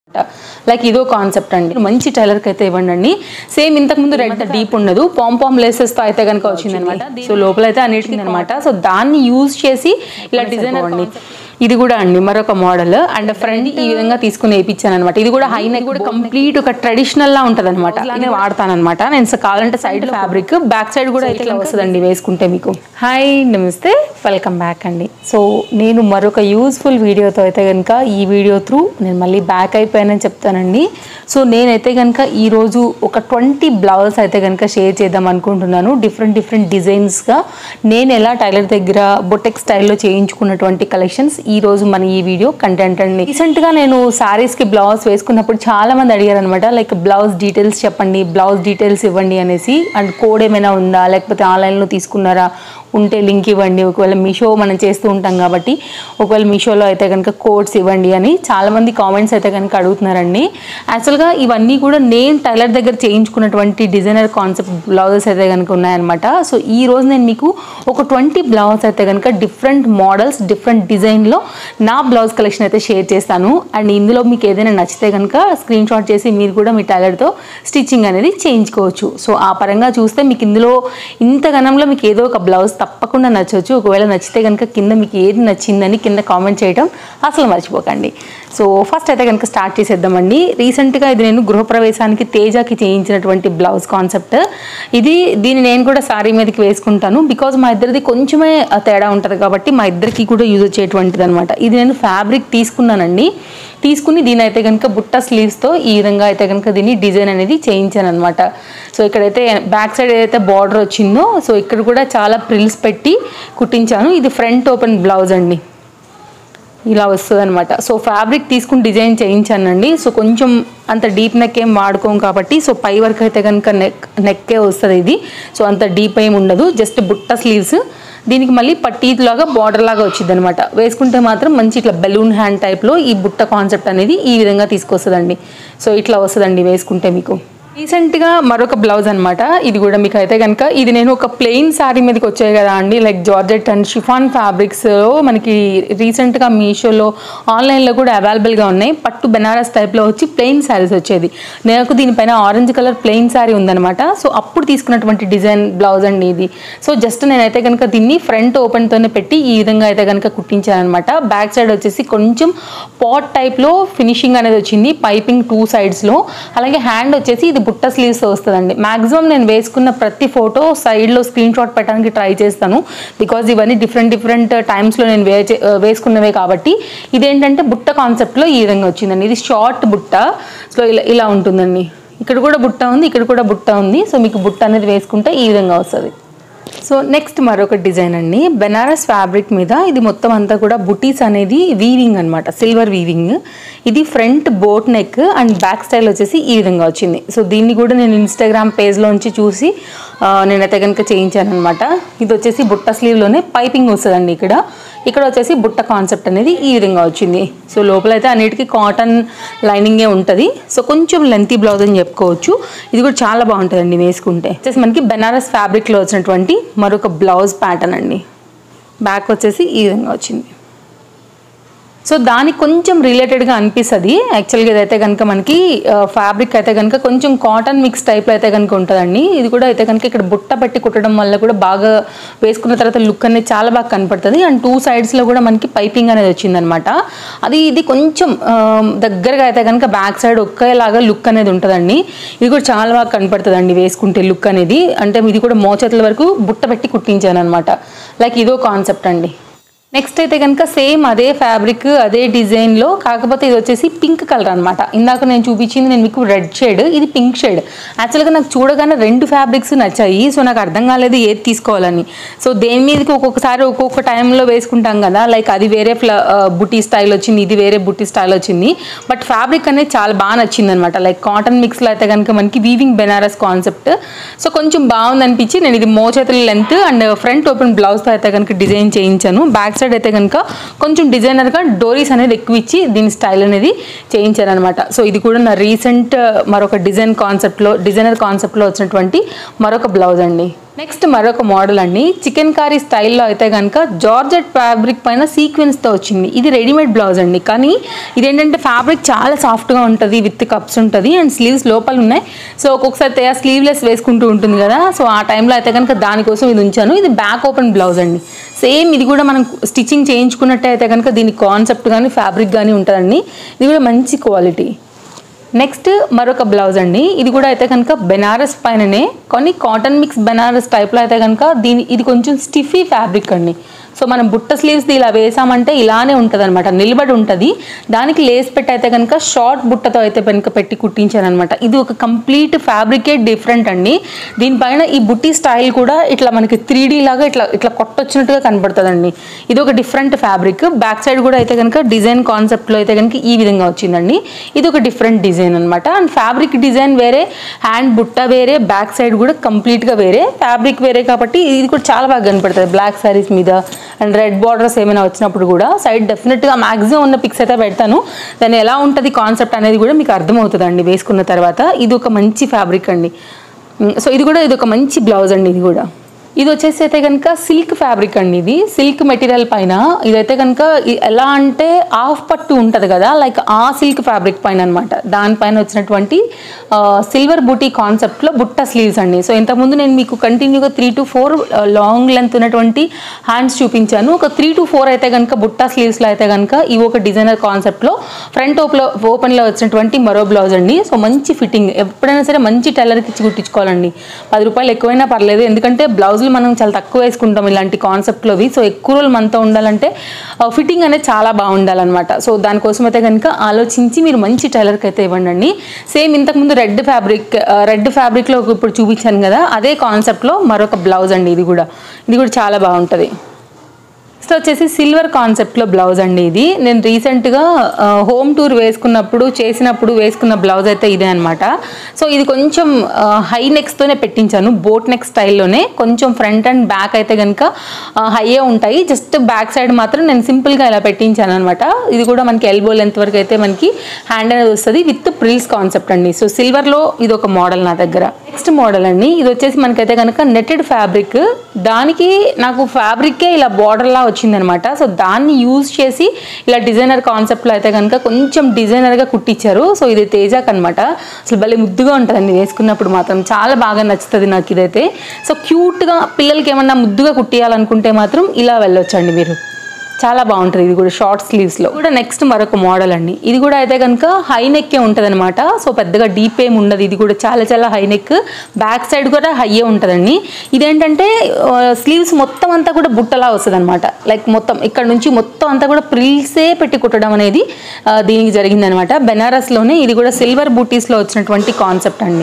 like ఇదో concept అండి మంచి టైలర్కి అయితే ఇవ్వండి అండి సేమ్ ఇంతకు ముందు రెడ్ డీప్ ఉండదు పామ్ పామ్ లేసెస్ తో అయితే కనుక వచ్చింది అనమాట సో లోపల అయితే అన్నిటికీ అనమాట సో దాన్ని యూజ్ చేసి ఇలా డిజైన్ అండి ఇది కూడా అండి మరొక మోడల్ అండ్ ఫ్రంట్ ఈ విధంగా తీసుకుని వేయించాను అనమాట ఇది కూడా హై నెక్ కూడా కంప్లీట్ ఒక ట్రెడిషనల్ లా ఉంటది అనమాట నేను వాడతాను అనమాట నేను స- కావాలంటే సైడ్ ఫ్యాబ్రిక్ బ్యాక్ సైడ్ కూడా ఇట్లా వస్తుందండి వేసుకుంటే మీకు హాయ్ నమస్తే వెల్కమ్ బ్యాక్ అండి సో నేను మరొక యూస్ఫుల్ వీడియోతో అయితే కనుక ఈ వీడియో త్రూ నేను మళ్ళీ బ్యాక్ అయిపోయానని చెప్తానండి సో నేనైతే కనుక ఈరోజు ఒక ట్వంటీ బ్లౌజ్ అయితే కనుక షేర్ చేద్దాం అనుకుంటున్నాను డిఫరెంట్ డిఫరెంట్ డిజైన్స్గా నేను ఎలా టైలర్ దగ్గర బొటెక్ స్టైల్లో చేయించుకున్నటువంటి కలెక్షన్స్ ఈ రోజు మన ఈ వీడియో కంటెంట్ అండి రీసెంట్గా నేను శారీస్కి బ్లౌజ్ వేసుకున్నప్పుడు చాలా మంది అడిగారు అనమాట లైక్ బ్లౌజ్ డీటెయిల్స్ చెప్పండి బ్లౌజ్ డీటెయిల్స్ ఇవ్వండి అనేసి అండ్ కోడ్ ఏమైనా ఉందా లేకపోతే ఆన్లైన్లో తీసుకున్నారా ఉంటే లింక్ ఇవ్వండి ఒకవేళ మీషో మనం చేస్తూ ఉంటాం కాబట్టి ఒకవేళ మీషోలో అయితే కనుక కోడ్స్ ఇవ్వండి అని చాలామంది కామెంట్స్ అయితే కనుక అడుగుతున్నారండి యాక్చువల్గా ఇవన్నీ కూడా నేను టైలర్ దగ్గర చేయించుకున్నటువంటి డిజైనర్ కాన్సెప్ట్ బ్లౌజెస్ అయితే కనుక ఉన్నాయన్నమాట సో ఈ రోజు నేను మీకు ఒక ట్వంటీ బ్లౌజ్ అయితే కనుక డిఫరెంట్ మోడల్స్ డిఫరెంట్ డిజైన్లో నా బ్లౌజ్ కలెక్షన్ అయితే షేర్ చేస్తాను అండ్ ఇందులో మీకు ఏదైనా నచ్చితే కనుక స్క్రీన్ షాట్ చేసి మీరు కూడా మీ టైలర్తో స్టిచ్చింగ్ అనేది చేయించుకోవచ్చు సో ఆ పరంగా చూస్తే మీకు ఇందులో ఇంత గణంలో మీకు ఏదో ఒక బ్లౌజ్ తప్పకుండా నచ్చవచ్చు ఒకవేళ నచ్చితే కనుక కింద మీకు ఏది నచ్చిందని కింద కామెంట్ చేయడం అసలు మర్చిపోకండి సో ఫస్ట్ అయితే కనుక స్టార్ట్ చేసేద్దామండి రీసెంట్గా ఇది నేను గృహప్రవేశానికి తేజాకి చేయించినటువంటి బ్లౌజ్ కాన్సెప్ట్ ఇది దీన్ని నేను కూడా సారీ మీదకి వేసుకుంటాను బికాజ్ మా ఇద్దరిది కొంచెమే తేడా ఉంటుంది కాబట్టి మా ఇద్దరికి కూడా యూజ్ వచ్చేటువంటిది అనమాట ఇది నేను ఫ్యాబ్రిక్ తీసుకున్నానండి తీసుకుని దీని అయితే కనుక బుట్ట స్లీవ్స్తో ఈ విధంగా అయితే కనుక దీన్ని డిజైన్ అనేది చేయించాను అనమాట సో ఇక్కడైతే బ్యాక్ సైడ్ ఏదైతే బార్డర్ వచ్చిందో సో ఇక్కడ కూడా చాలా ప్రిల్స్ పెట్టి కుట్టించాను ఇది ఫ్రంట్ ఓపెన్ బ్లౌజ్ అండి ఇలా వస్తుంది అనమాట సో ఫ్యాబ్రిక్ తీసుకుని డిజైన్ చేయించానండి సో కొంచెం అంత డీప్ నెక్ ఏం వాడుకోం కాబట్టి సో పై వరకు అయితే కనుక నెక్ నెక్కే వస్తుంది ఇది సో అంత డీప్ ఏం ఉండదు జస్ట్ బుట్ట స్లీవ్స్ దీనికి మళ్ళీ పట్టీలాగా బార్డర్ లాగా వచ్చింది అనమాట వేసుకుంటే మాత్రం మంచి ఇట్లా బెలూన్ హ్యాండ్ టైప్లో ఈ బుట్ట కాన్సెప్ట్ అనేది ఈ విధంగా తీసుకొస్తుందండి సో ఇట్లా వస్తుందండి వేసుకుంటే మీకు రీసెంట్గా మరొక బ్లౌజ్ అనమాట ఇది కూడా మీకు అయితే కనుక ఇది నేను ఒక ప్లెయిన్ శారీ మీదకి వచ్చాయి కదా అండి లైక్ జార్జెట్ అండ్ షిఫాన్ ఫ్యాబ్రిక్స్లో మనకి రీసెంట్గా మీషోలో ఆన్లైన్లో కూడా అవైలబుల్గా ఉన్నాయి పట్టు బెనారస్ టైప్లో వచ్చి ప్లెయిన్ శారీస్ వచ్చేది నాకు దీనిపైన ఆరెంజ్ కలర్ ప్లెయిన్ శారీ ఉందన్నమాట సో అప్పుడు తీసుకున్నటువంటి డిజైన్ బ్లౌజ్ అండి ఇది సో జస్ట్ నేనైతే కనుక దీన్ని ఫ్రంట్ ఓపెన్తోనే పెట్టి ఈ విధంగా అయితే కనుక కుట్టించాను అనమాట బ్యాక్ సైడ్ వచ్చేసి కొంచెం పాట్ టైప్లో ఫినిషింగ్ అనేది వచ్చింది పైపింగ్ టూ సైడ్స్లో అలాగే హ్యాండ్ వచ్చేసి ఇది బుట్ట స్లీవ్స్ వస్తుందండి మాక్సిమం నేను వేసుకున్న ప్రతి ఫోటో సైడ్లో స్క్రీన్ షాట్ పెట్టడానికి ట్రై చేస్తాను బికాజ్ ఇవన్నీ డిఫరెంట్ డిఫరెంట్ టైమ్స్లో నేను వే వేసుకున్నవే కాబట్టి ఇదేంటంటే బుట్ట కాన్సెప్ట్లో ఈ విధంగా వచ్చిందండి ఇది షార్ట్ బుట్ట సో ఇలా ఇలా ఉంటుందండి ఇక్కడ కూడా బుట్ట ఉంది ఇక్కడ కూడా బుట్ట ఉంది సో మీకు బుట్ట అనేది వేసుకుంటే ఈ విధంగా వస్తుంది సో నెక్స్ట్ మరొక డిజైన్ అండి బెనారస్ ఫ్యాబ్రిక్ మీద ఇది మొత్తం అంతా కూడా బుటీస్ అనేది వీవింగ్ అనమాట సిల్వర్ వీవింగ్ ఇది front boat neck and back style వచ్చేసి ఈ విధంగా వచ్చింది సో దీన్ని కూడా నేను ఇన్స్టాగ్రామ్ పేజ్లోంచి చూసి ఆ, నేనైతే కనుక చేయించాను అనమాట ఇది వచ్చేసి బుట్ట స్లీవ్లోనే పైపింగ్ వస్తుందండి ఇక్కడ ఇక్కడ వచ్చేసి బుట్ట కాన్సెప్ట్ అనేది ఈ విధంగా వచ్చింది సో లోపల అయితే అన్నిటికీ కాటన్ లైనింగే ఉంటుంది సో కొంచెం లెంతీ బ్లౌజ్ అని చెప్పుకోవచ్చు ఇది కూడా చాలా బాగుంటుందండి వేసుకుంటే వచ్చేసి మనకి బెనారస్ ఫ్యాబ్రిక్లో వచ్చినటువంటి మరొక బ్లౌజ్ ప్యాటర్న్ అండి బ్యాక్ వచ్చేసి ఈ విధంగా వచ్చింది సో దానికి కొంచెం రిలేటెడ్గా అనిపిస్తుంది యాక్చువల్గా ఇదైతే కనుక మనకి ఫ్యాబ్రిక్ అయితే కనుక కొంచెం కాటన్ మిక్స్ టైప్లో అయితే కనుక ఉంటుందండి ఇది కూడా అయితే కనుక ఇక్కడ బుట్ట పెట్టి కుట్టడం వల్ల కూడా బాగా వేసుకున్న తర్వాత లుక్ అనేది చాలా బాగా కనపడుతుంది అండ్ టూ సైడ్స్లో కూడా మనకి పైపింగ్ అనేది వచ్చిందనమాట అది ఇది కొంచెం ఆ, దగ్గరగా అయితే కనుక బ్యాక్ సైడ్ ఒకేలాగా లుక్ అనేది ఉంటుందండి ఇది కూడా చాలా బాగా కనపడుతుందండి వేసుకుంటే లుక్ అనేది అంటే ఇది కూడా మోచేతుల వరకు బుట్ట పెట్టి కుట్టించాను అనమాట లైక్ ఇదో కాన్సెప్ట్ అండి నెక్స్ట్ అయితే కనుక సేమ్ అదే ఫ్యాబ్రిక్ అదే డిజైన్లో కాకపోతే ఇది వచ్చేసి పింక్ కలర్ అనమాట ఇందాక నేను చూపించింది నేను మీకు రెడ్ షేడ్ ఇది పింక్ షేడ్ యాక్చువల్గా నాకు చూడగానే రెండు ఫ్యాబ్రిక్స్ నచ్చాయి సో నాకు అర్థం కాలేదు ఏది తీసుకోవాలని సో దేని మీదకి ఒక్కొక్కసారి ఒక్కొక్క టైంలో వేసుకుంటాం కదా లైక్ అది వేరే ఫ్ల బుటీ స్టైల్ వచ్చింది ఇది వేరే బుటీ స్టైల్ వచ్చింది బట్ ఫ్యాబ్రిక్ అనేది చాలా బాగా నచ్చింది అనమాట లైక్ కాటన్ మిక్స్లో అయితే కనుక మనకి వీవింగ్ బెనారస్ కాన్సెప్ట్ సో కొంచెం బాగుంది అనిపించి నేను ఇది మోచేతుల లెంత్ అండ్ ఫ్రంట్ ఓపెన్ బ్లౌజ్తో అయితే కనుక డిజైన్ చేయించాను బ్యాక్ సైడ్ అయితే కనుక కొంచెం డిజైనర్గా డోరీస్ అనేది ఎక్కువ ఇచ్చి దీని స్టైల్ అనేది చేయించాను అనమాట సో ఇది కూడా నా రీసెంట్ మరొక డిజైన్ కాన్సెప్ట్లో డిజైనర్ కాన్సెప్ట్లో వచ్చినటువంటి మరొక బ్లౌజ్ అండి నెక్స్ట్ మరొక మోడల్ అండి చికెన్ కారీ స్టైల్లో అయితే కనుక జార్జెట్ ఫ్యాబ్రిక్ పైన సీక్వెన్స్తో వచ్చింది ఇది రెడీమేడ్ బ్లౌజ్ అండి కానీ ఇదేంటంటే ఫ్యాబ్రిక్ చాలా సాఫ్ట్గా ఉంటుంది విత్ కప్స్ ఉంటుంది అండ్ స్లీవ్స్ లోపల ఉన్నాయి సో ఒక్కొక్కసారి తేయా స్లీవ్లెస్ వేసుకుంటూ ఉంటుంది కదా సో ఆ టైంలో అయితే కనుక దానికోసం ఇది ఉంచాను ఇది బ్యాక్ ఓపెన్ బ్లౌజ్ అండి సేమ్ ఇది కూడా మనం స్టిచ్చింగ్ చేయించుకున్నట్టే అయితే కనుక దీని కాన్సెప్ట్ కానీ ఫ్యాబ్రిక్ కానీ ఉంటుందండి ఇది కూడా మంచి క్వాలిటీ నెక్స్ట్ మరొక బ్లౌజ్ అండి ఇది కూడా అయితే కనుక బెనారస్ పైననే కొన్ని కాటన్ మిక్స్ బెనారస్ టైప్లో అయితే కనుక దీని ఇది కొంచెం స్టిఫీ ఫ్యాబ్రిక్ అండి సో మనం బుట్ట స్లీవ్స్ ఇలా వేసామంటే ఇలానే ఉంటుంది అనమాట నిలబడి ఉంటుంది దానికి లేస్ పెట్టి అయితే కనుక షార్ట్ బుట్టతో అయితే కనుక పెట్టి కుట్టించాను అనమాట ఇది ఒక కంప్లీట్ ఫ్యాబ్రికే డిఫరెంట్ అండి దీనిపైన ఈ బుట్టి స్టైల్ కూడా ఇట్లా మనకి త్రీ లాగా ఇట్లా ఇట్లా కొట్టొచ్చినట్టుగా కనబడుతుందండి ఇది ఒక డిఫరెంట్ ఫ్యాబ్రిక్ బ్యాక్ సైడ్ కూడా అయితే కనుక డిజైన్ కాన్సెప్ట్లో అయితే కనుక ఈ విధంగా వచ్చిందండి ఇది ఒక డిఫరెంట్ డిజైన్ అనమాట అండ్ ఫ్యాబ్రిక్ డిజైన్ వేరే హ్యాండ్ బుట్ట వేరే బ్యాక్ సైడ్ కూడా కంప్లీట్గా వేరే ఫ్యాబ్రిక్ వేరే కాబట్టి ఇది కూడా చాలా బాగా కనపడుతుంది బ్లాక్ శారీస్ మీద అండ్ రెడ్ బార్డర్స్ ఏమైనా వచ్చినప్పుడు కూడా సైడ్ డెఫినెట్గా మ్యాక్సిమం ఉన్న పిక్స్ అయితే పెడతాను దాన్ని ఎలా ఉంటుంది కాన్సెప్ట్ అనేది కూడా మీకు అర్థమవుతుందండి వేసుకున్న తర్వాత ఇది ఒక మంచి ఫ్యాబ్రిక్ అండి సో ఇది కూడా ఇది ఒక మంచి బ్లౌజ్ అండి ఇది కూడా ఇది వచ్చేసి అయితే కనుక సిల్క్ ఫ్యాబ్రిక్ అండి ఇది సిల్క్ మెటీరియల్ పైన ఇదైతే కనుక ఇ- ఎలా అంటే హాఫ్ పట్టు ఉంటుంది కదా లైక్ ఆ సిల్క్ ఫ్యాబ్రిక్ పైన అనమాట దానిపైన వచ్చినటువంటి సిల్వర్ బూటీ కాన్సెప్ట్లో బుట్ట స్లీవ్స్ అండి సో ఇంతకుముందు నేను మీకు కంటిన్యూగా three to four long length ఉన్నటువంటి హ్యాండ్స్ చూపించాను ఒక త్రీ టు ఫోర్ అయితే కనుక బుట్ట స్లీవ్స్లో అయితే కనుక ఇవి ఒక డిజైనర్ కాన్సెప్ట్లో ఫ్రంట్ ఓప్లో ఓపెన్లో వచ్చినటువంటి మరో బ్లౌజ్ అండి సో మంచి ఫిట్టింగ్ ఎప్పుడైనా సరే మంచి టైలర్కి ఇచ్చి కుట్టించుకోవాలండి పది రూపాయలు ఎక్కువైనా పర్లేదు ఎందుకంటే బ్లౌజులు మనం చాలా తక్కువ వేసుకుంటాం ఇలాంటి కాన్సెప్ట్లోవి సో ఎక్కువ రోజులు మనతో ఉండాలంటే ఫిట్టింగ్ అనేది చాలా బాగుండాలన్నమాట సో దానికోసం అయితే కనుక ఆలోచించి మీరు మంచి టైలర్కి అయితే ఇవ్వండి సేమ్ ఇంతకుముందు రెడ్ ఫ్యాబ్రిక్ రెడ్ ఫ్యాబ్రిక్లో ఇప్పుడు చూపించాను కదా అదే కాన్సెప్ట్లో మరొక బ్లౌజ్ అండి ఇది కూడా ఇది కూడా చాలా బాగుంటుంది నెక్స్ట్ వచ్చేసి సిల్వర్ కాన్సెప్ట్లో బ్లౌజ్ అండి ఇది నేను రీసెంట్గా హోమ్ టూర్ వేసుకున్నప్పుడు చేసినప్పుడు వేసుకున్న బ్లౌజ్ అయితే ఇదే అనమాట సో ఇది కొంచెం హై నెక్స్తోనే పెట్టించాను బోట్ నెక్ స్టైల్లోనే కొంచెం ఫ్రంట్ అండ్ బ్యాక్ అయితే కనుక హైయే ఉంటాయి జస్ట్ బ్యాక్ సైడ్ మాత్రం నేను సింపుల్గా ఇలా పెట్టించాను అనమాట ఇది కూడా మనకి ఎల్బో లెంత్ వరకు అయితే మనకి హ్యాండ్ అనేది వస్తుంది విత్ ప్రిల్స్ కాన్సెప్ట్ అండి సో సిల్వర్లో ఇది ఒక మోడల్ నా దగ్గర నెక్స్ట్ మోడల్ అండి ఇది వచ్చేసి మనకైతే కనుక నెట్టెడ్ ఫ్యాబ్రిక్ దానికి నాకు ఫ్యాబ్రికే ఇలా బార్డర్లా వచ్చిందనమాట సో దాన్ని యూజ్ చేసి ఇలా డిజైనర్ కాన్సెప్ట్లో అయితే కనుక కొంచెం డిజైనర్గా కుట్టించారు సో ఇది తేజాక్ అనమాట అసలు భలే ముద్దుగా ఉంటుందండి వేసుకున్నప్పుడు మాత్రం చాలా బాగా నచ్చుతుంది నాకు ఇదైతే సో క్యూట్గా పిల్లలకి ఏమన్నా ముద్దుగా కుట్టియాలనుకుంటే మాత్రం ఇలా వెళ్ళొచ్చండి మీరు చాలా బాగుంటుంది ఇది కూడా షార్ట్ స్లీవ్స్లో కూడా నెక్స్ట్ మరొక మోడల్ అండి ఇది కూడా అయితే కనుక హై నెక్కే ఉంటుంది అనమాట సో పెద్దగా డీప్ ఏం ఉండదు ఇది కూడా చాలా చాలా హై నెక్ బ్యాక్ సైడ్ కూడా హైయే ఉంటుందండి ఇదేంటంటే స్లీవ్స్ మొత్తం అంతా కూడా బుట్టలా వస్తుంది అనమాట లైక్ మొత్తం ఇక్కడ నుంచి మొత్తం అంతా కూడా ప్రిల్సే పెట్టి కుట్టడం అనేది ఆ, దీనికి జరిగిందనమాట బెనారస్లోనే ఇది కూడా సిల్వర్ బూటీస్లో వచ్చినటువంటి కాన్సెప్ట్ అండి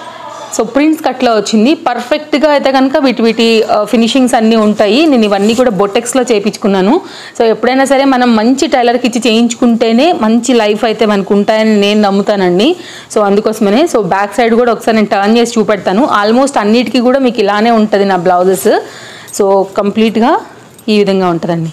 సో ప్రింట్స్ కట్లో వచ్చింది పర్ఫెక్ట్గా అయితే కనుక వీటి వీటి ఫినిషింగ్స్ అన్నీ ఉంటాయి నేను ఇవన్నీ కూడా బొటెక్స్లో చేయించుకున్నాను సో ఎప్పుడైనా సరే మనం మంచి టైలర్కి ఇచ్చి చేయించుకుంటేనే మంచి లైఫ్ అయితే మనకు ఉంటాయని నేను నమ్ముతానండి సో అందుకోసమనే సో బ్యాక్ సైడ్ కూడా ఒకసారి నేను టర్న్ చేసి చూపెడతాను ఆల్మోస్ట్ అన్నిటికీ కూడా మీకు ఇలానే ఉంటుంది నా బ్లౌజెస్ సో కంప్లీట్గా ఈ విధంగా ఉంటుందండి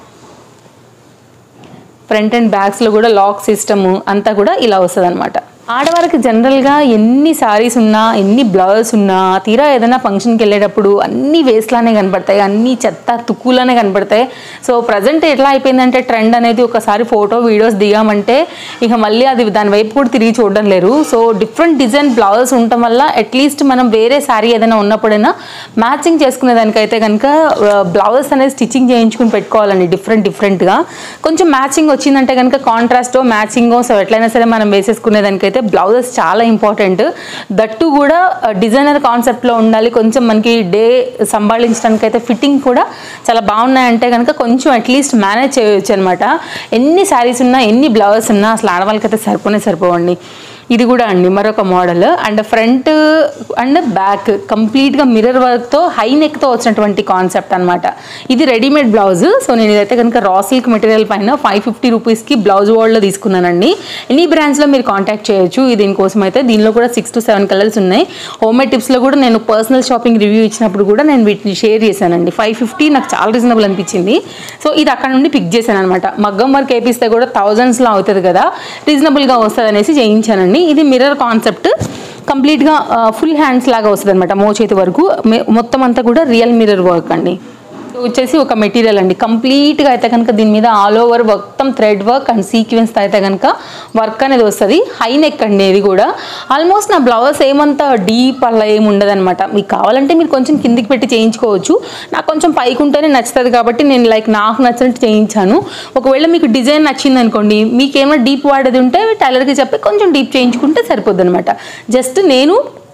ఫ్రంట్ అండ్ బ్యాగ్స్లో కూడా లాక్ సిస్టమ్ అంతా కూడా ఇలా వస్తుంది అనమాట ఆడవారికి జనరల్గా ఎన్ని సారీస్ ఉన్నా ఎన్ని బ్లౌజెస్ ఉన్నా తీరా ఏదైనా ఫంక్షన్కి వెళ్ళేటప్పుడు అన్ని వేస్ట్లానే కనపడతాయి అన్ని చెత్త తుక్కులానే కనపడతాయి సో ప్రజెంట్ ఎట్లా అయిపోయిందంటే ట్రెండ్ అనేది ఒకసారి ఫోటో వీడియోస్ దిగామంటే ఇక మళ్ళీ అది దాని వైపు కూడా తిరిగి చూడడం లేరు సో డిఫరెంట్ డిజైన్ బ్లౌజెస్ ఉండటం వల్ల అట్లీస్ట్ మనం వేరే శారీ ఏదైనా ఉన్నప్పుడైనా మ్యాచింగ్ చేసుకునే దానికైతే కనుక బ్లౌజెస్ అనేది స్టిచ్చింగ్ చేయించుకుని పెట్టుకోవాలండి డిఫరెంట్ డిఫరెంట్గా కొంచెం మ్యాచింగ్ వచ్చిందంటే కనుక కాంట్రాస్టో మ్యాచింగో సో ఎట్లయినా సరే మనం వేసేసుకునే దానికైతే బ్లౌజెస్ చాలా ఇంపార్టెంట్ దట్టు కూడా డిజైనర్ కాన్సెప్ట్లో ఉండాలి కొంచెం మనకి డే సంభాళించడానికి అయితే ఫిట్టింగ్ కూడా చాలా బాగున్నాయంటే కనుక కొంచెం అట్లీస్ట్ మేనేజ్ చేయొచ్చు అనమాట ఎన్ని శారీస్ ఉన్నా ఎన్ని బ్లౌజెస్ ఉన్నా అసలు ఆడవాళ్ళకైతే సరిపోనే సరిపోవండి ఇది కూడా అండి మరొక model and front and back కంప్లీట్గా మిర్రర్ వర్క్తో హై నెక్తో వచ్చినటువంటి కాన్సెప్ట్ అనమాట ఇది రెడీమేడ్ బ్లౌజ్ సో నేను ఇదైతే కనుక రా సిల్క్ మెటీరియల్ పైన ఫైవ్ ఫిఫ్టీ రూపీస్కి బ్లౌజ్ వరల్డ్లో తీసుకున్నానండి ఎనీ బ్రాండ్స్లో మీరు కాంటాక్ట్ చేయొచ్చు ఇది దీనికోసం అయితే దీనిలో కూడా సిక్స్ టు సెవెన్ కలర్స్ ఉన్నాయి హోమ్ మేడ్ టిప్స్లో కూడా నేను పర్సనల్ షాపింగ్ రివ్యూ ఇచ్చినప్పుడు కూడా నేను వీటిని షేర్ చేశానండి ఫైవ్ ఫిఫ్టీ నాకు చాలా రీజనబుల్ అనిపించింది సో ఇది అక్కడ నుండి పిక్ చేశాను అనమాట మగ్గం వర్క్ వేపిస్తే కూడా థౌజండ్స్లో అవుతుంది కదా రీజనబుల్గా వస్తుంది అనేసి చేయించానండి ఇది మిర్రర్ కాన్సెప్ట్ కంప్లీట్గా ఫుల్ హ్యాండ్స్ లాగా వస్తుంది అనమాట మోచేతి వరకు మే- మొత్తం అంతా కూడా రియల్ మిర్రర్ వర్క్ అండి ఇది వచ్చేసి ఒక మెటీరియల్ అండి కంప్లీట్గా అయితే కనుక దీని మీద ఆల్ ఓవర్ మొత్తం థ్రెడ్ వర్క్ అండ్ సీక్వెన్స్ అయితే కనుక వర్క్ అనేది వస్తుంది హై నెక్ అండి ఇది కూడా ఆల్మోస్ట్ నా బ్లౌజ్ ఏమంత డీప్ అలా ఏమి ఉండదు అనమాట మీకు కావాలంటే మీరు కొంచెం కిందికి పెట్టి చేయించుకోవచ్చు నాకు కొంచెం పైకి ఉంటేనే నచ్చుతుంది కాబట్టి నేను లైక్ నాకు నచ్చినట్టు చేయించాను ఒకవేళ మీకు డిజైన్ నచ్చింది అనుకోండి మీకు ఏమైనా డీప్ వాడేది ఉంటే టైలర్కి చెప్పి కొంచెం డీప్ చేయించుకుంటే సరిపోద్ది అనమాట జస్ట్ నేను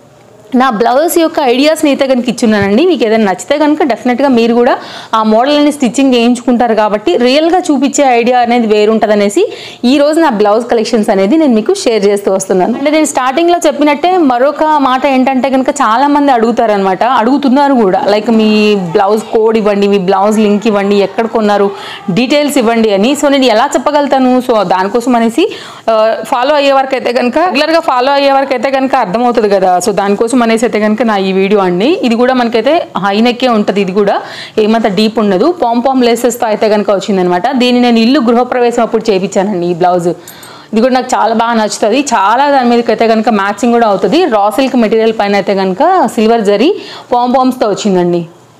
నా బ్లౌజ్ యొక్క ఐడియాస్ని అయితే కనుక ఇచ్చున్నానండి మీకు ఏదైనా నచ్చితే కనుక డెఫినెట్గా మీరు కూడా ఆ మోడల్ అని స్టిచ్చింగ్ చేయించుకుంటారు కాబట్టి రియల్గా చూపించే ఐడియా అనేది వేరుంటుంది అనేసి ఈ రోజు నా బ్లౌజ్ కలెక్షన్స్ అనేది నేను మీకు షేర్ చేస్తూ వస్తున్నాను అంటే నేను స్టార్టింగ్లో చెప్పినట్టే మరొక మాట ఏంటంటే కనుక చాలా మంది అడుగుతారనమాట అడుగుతున్నారు కూడా లైక్ మీ బ్లౌజ్ కోడ్ ఇవ్వండి మీ బ్లౌజ్ లింక్ ఇవ్వండి ఎక్కడ కొన్నారు డీటెయిల్స్ ఇవ్వండి అని సో నేను ఎలా చెప్పగలుగుతాను సో దానికోసం అనేసి ఫాలో అయ్యే వరకు అయితే కనుక రెగ్యులర్గా ఫాలో అయ్యే వరకు అయితే కనుక అర్థమవుతుంది కదా సో దానికోసం అనేసి అయితే కనుక నా ఈ వీడియో అండి ఇది కూడా మనకైతే హై నెక్కే ఉంటుంది ఇది కూడా ఏమంత డీప్ ఉండదు పామ్ పామ్ లేసెస్తో అయితే కనుక వచ్చిందనమాట దీన్ని నేను ఇల్లు గృహప్రవేశం అప్పుడు చేయించానండి ఈ బ్లౌజ్ ఇది కూడా నాకు చాలా బాగా నచ్చుతుంది చాలా దాని మీదకి అయితే కనుక మ్యాచింగ్ కూడా అవుతుంది రా సిల్క్ మెటీరియల్ పైన అయితే కనుక సిల్వర్ జరీ పామ్ పామ్స్తో వచ్చిందండి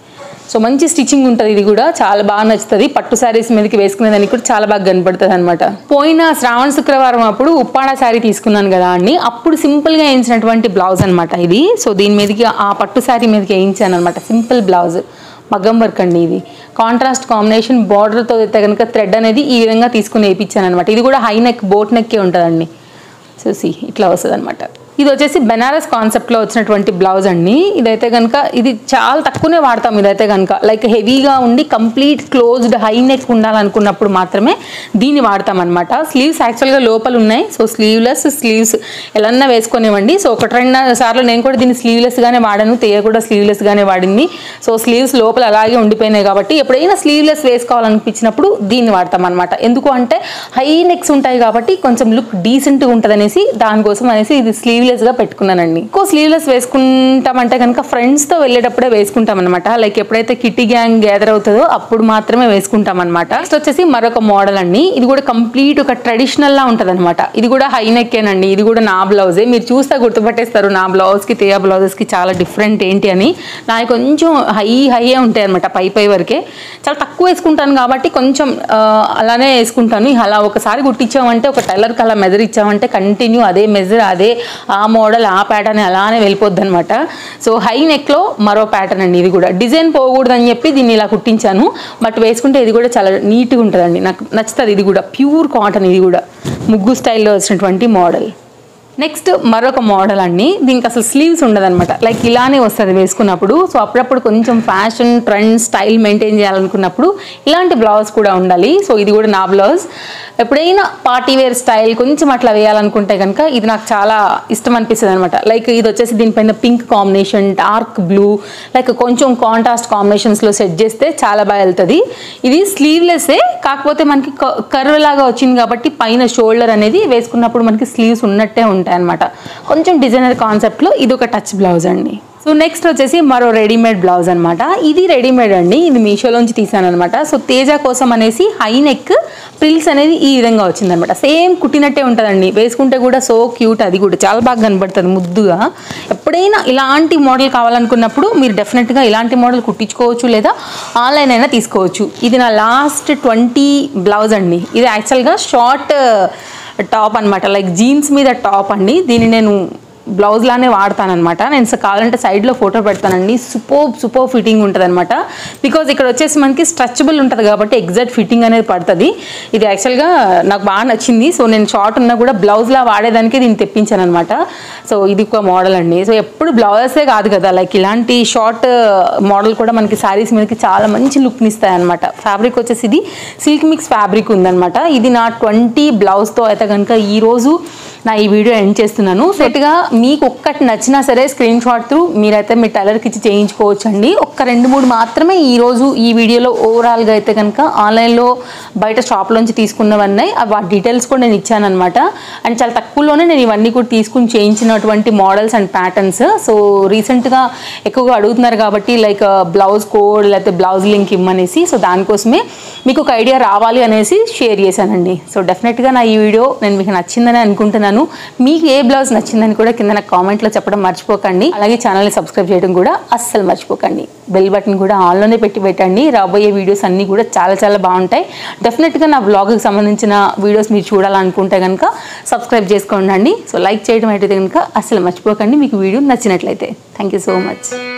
సో మంచి స్టిచ్చింగ్ ఉంటుంది ఇది కూడా చాలా బాగా నచ్చుతుంది పట్టు శారీస్ మీదకి వేసుకునే దానికి కూడా చాలా బాగా కనపడుతుంది అనమాట పోయిన శ్రావణ శుక్రవారం అప్పుడు ఉప్పాడ శారీ తీసుకున్నాను కదా అండి అప్పుడు సింపుల్గా వేయించినటువంటి బ్లౌజ్ అనమాట ఇది సో దీని మీదకి ఆ పట్టు శారీ మీదకి వేయించాను అనమాట సింపుల్ బ్లౌజ్ మగ్గం వర్క్ అండి ఇది కాంట్రాస్ట్ కాంబినేషన్ బార్డర్తో అయితే కనుక థ్రెడ్ అనేది ఈ విధంగా తీసుకుని వేయించాను అనమాట ఇది కూడా హై నెక్ బోట్ నెక్కే ఉంటుందండి సో సి ఇట్లా వస్తుంది అనమాట ఇది వచ్చేసి బెనారస్ కాన్సెప్ట్లో వచ్చినటువంటి బ్లౌజ్ అండి ఇదైతే కనుక ఇది చాలా తక్కువనే వాడతాం ఇదైతే కనుక లైక్ హెవీగా ఉండి కంప్లీట్ క్లోజ్డ్ హై నెక్ ఉండాలనుకున్నప్పుడు మాత్రమే దీన్ని వాడతాం అనమాట స్లీవ్స్ యాక్చువల్గా లోపల ఉన్నాయి సో స్లీవ్లెస్ స్లీవ్స్ ఎలా వేసుకునేవ్వండి సో ఒకటి రెండు సార్లు నేను కూడా దీన్ని స్లీవ్లెస్గానే వాడాను తేయ కూడా స్లీవ్లెస్గానే వాడింది సో స్లీవ్స్ లోపల అలాగే ఉండిపోయినాయి కాబట్టి ఎప్పుడైనా స్లీవ్లెస్ వేసుకోవాలనిపించినప్పుడు దీన్ని వాడతాం అనమాట ఎందుకు అంటే హై నెక్స్ ఉంటాయి కాబట్టి కొంచెం లుక్ డీసెంట్గా ఉంటుంది అనేసి దానికోసం అనేసి ఇది స్లీవ్లెస్గా పెట్టుకున్నానండి ఎక్కువ స్లీవ్లెస్ వేసుకుంటామంటే కనుక ఫ్రెండ్స్తో వెళ్ళేటప్పుడే వేసుకుంటాం అనమాట లైక్ ఎప్పుడైతే కిట్టి గ్యాంగ్ గ్యాదర్ అవుతుందో అప్పుడు మాత్రమే వేసుకుంటాం అనమాట నెక్స్ట్ వచ్చేసి మరొక మోడల్ అండి ఇది కూడా కంప్లీట్ ఒక ట్రెడిషనల్ లా ఉంటుంది అనమాట ఇది కూడా హై నెక్కేనండి ఇది కూడా నా బ్లౌజే మీరు చూస్తే గుర్తుపట్టేస్తారు నా బ్లౌజ్కి తేయా బ్లౌజెస్కి చాలా డిఫరెంట్ ఏంటి అని నాది కొంచెం హై హైయే ఉంటాయి అనమాట పై పై వరకే చాలా తక్కువ వేసుకుంటాను కాబట్టి కొంచెం ఆ, అలానే వేసుకుంటాను అలా ఒకసారి కుట్టించామంటే ఒక టైలర్కి అలా మెజర్ ఇచ్చామంటే కంటిన్యూ అదే మెజర్ అదే ఆ మోడల్ ఆ ప్యాటర్న్ అలానే వెళ్ళిపోద్ది అనమాట సో హై నెక్లో మరో ప్యాటర్న్ అండి ఇది కూడా డిజైన్ పోకూడదని చెప్పి దీన్ని ఇలా కుట్టించాను బట్ వేసుకుంటే ఇది కూడా చాలా నీట్గా ఉంటుందండి నాకు నచ్చుతుంది ఇది కూడా ప్యూర్ కాటన్ ఇది కూడా ముగ్గు స్టైల్లో వచ్చినటువంటి మోడల్ నెక్స్ట్ మరొక మోడల్ అండి దీనికి అసలు స్లీవ్స్ ఉండదన్నమాట లైక్ ఇలానే వస్తుంది వేసుకున్నప్పుడు సో అప్పుడప్పుడు కొంచెం ఫ్యాషన్ ట్రెండ్ స్టైల్ మెయింటైన్ చేయాలనుకున్నప్పుడు ఇలాంటి బ్లౌజ్ కూడా ఉండాలి సో ఇది కూడా నా బ్లౌజ్ ఎప్పుడైనా పార్టీ వేర్ స్టైల్ కొంచెం అట్లా వేయాలనుకుంటే కనుక ఇది నాకు చాలా ఇష్టం అనిపిస్తుంది అనమాట లైక్ ఇది వచ్చేసి దీనిపైన pink combination dark blue like కొంచెం కాంట్రాస్ట్ కాంబినేషన్స్లో సెట్ చేస్తే చాలా బాగా వెళ్తుంది ఇది స్లీవ్లెస్సే కాకపోతే మనకి కర్వ్ లాగా వచ్చింది కాబట్టి పైన షోల్డర్ అనేది వేసుకున్నప్పుడు మనకి స్లీవ్స్ ఉన్నట్టే ఉంటాయి అనమాట కొంచెం డిజైనర్ కాన్సెప్ట్లో ఇది ఒక టచ్ బ్లౌజ్ అండి సో నెక్స్ట్ వచ్చేసి మరో రెడీమేడ్ బ్లౌజ్ అనమాట ఇది రెడీమేడ్ అండి ఇది మీషోలోంచి తీసాను అనమాట సో తేజ కోసం అనేసి హై నెక్ ప్రిల్స్ అనేది ఈ విధంగా వచ్చిందనమాట సేమ్ కుట్టినట్టే ఉంటుందండి వేసుకుంటే కూడా సో క్యూట్ అది కూడా చాలా బాగా కనబడుతుంది ముద్దుగా ఎప్పుడైనా ఇలాంటి మోడల్ కావాలనుకున్నప్పుడు మీరు డెఫినెట్గా ఇలాంటి మోడల్ కుట్టించుకోవచ్చు లేదా ఆన్లైన్ అయినా తీసుకోవచ్చు ఇది నా లాస్ట్ ట్వంటీ బ్లౌజ్ అండి ఇది యాక్చువల్గా షార్ట్ టాప్ అన్నమాట లైక్ జీన్స్ మీద టాప్ అండి దీన్ని నేను బ్లౌజ్ లానే వాడతానమాట నేను స- కావాలంటే సైడ్లో ఫోటో పెడతానండి సూపర్ సూపర్ ఫిట్టింగ్ ఉంటుంది అనమాట బికాజ్ ఇక్కడ వచ్చేసి మనకి స్ట్రెచబుల్ ఉంటుంది కాబట్టి ఎగ్జాక్ట్ ఫిట్టింగ్ అనేది పడుతుంది ఇది యాక్చువల్గా నాకు బాగా నచ్చింది సో నేను షార్ట్ ఉన్నా కూడా బ్లౌజ్లా వాడేదానికి దీన్ని తెప్పించాను అనమాట సో ఇది ఒక మోడల్ అండి సో ఎప్పుడు బ్లౌజెసే కాదు కదా లైక్ ఇలాంటి షార్ట్ మోడల్ కూడా మనకి శారీస్ మీదకి చాలా మంచి లుక్ని ఇస్తాయి అనమాట ఫ్యాబ్రిక్ వచ్చేసి ఇది సిల్క్ మిక్స్ ఫ్యాబ్రిక్ ఉందన్నమాట ఇది నా ట్వంటీ బ్లౌజ్తో అయితే కనుక ఈరోజు నా ఈ వీడియో ఎండ్ చేస్తున్నాను సెట్గా మీకు ఒక్కటి నచ్చినా సరే స్క్రీన్ షాట్ త్రూ మీరైతే మీ టైలర్కి ఇచ్చి చేయించుకోవచ్చు అండి ఒక్క రెండు మూడు మాత్రమే ఈరోజు ఈ వీడియోలో ఓవరాల్గా అయితే కనుక ఆన్లైన్లో బయట షాప్లోంచి తీసుకున్నవన్నీ ఆ వాటి డీటెయిల్స్ కూడా నేను ఇచ్చాను అనమాట అండ్ చాలా తక్కువలోనే నేను ఇవన్నీ కూడా తీసుకుని చేయించినటువంటి మోడల్స్ అండ్ ప్యాటర్న్స్ సో రీసెంట్గా ఎక్కువగా అడుగుతున్నారు కాబట్టి లైక్ బ్లౌజ్ కోడ్ లేకపోతే బ్లౌజ్ లింక్ ఇమ్మనేసి సో దానికోసమే మీకు ఒక ఐడియా రావాలి అనేసి షేర్ చేశానండి సో డెఫినెట్గా నా ఈ వీడియో నేను మీకు నచ్చిందని అనుకుంటున్నాను మీకు ఏ బ్లౌజ్ నచ్చిందని కూడా కింద కింద నాకు కామెంట్లో చెప్పడం మర్చిపోకండి అలాగే ఛానల్ని సబ్స్క్రైబ్ చేయడం కూడా అస్సలు మర్చిపోకండి బెల్ బటన్ కూడా ఆన్లోనే పెట్టి పెట్టండి రాబోయే వీడియోస్ అన్నీ కూడా చాలా చాలా బాగుంటాయి డెఫినెట్గా నా బ్లాగ్కి సంబంధించిన వీడియోస్ మీరు చూడాలనుకుంటే కనుక సబ్స్క్రైబ్ చేసుకోండి సో లైక్ చేయడం అయితే కనుక అస్సలు మర్చిపోకండి మీకు వీడియో నచ్చినట్లయితే థ్యాంక్ యూ సో మచ్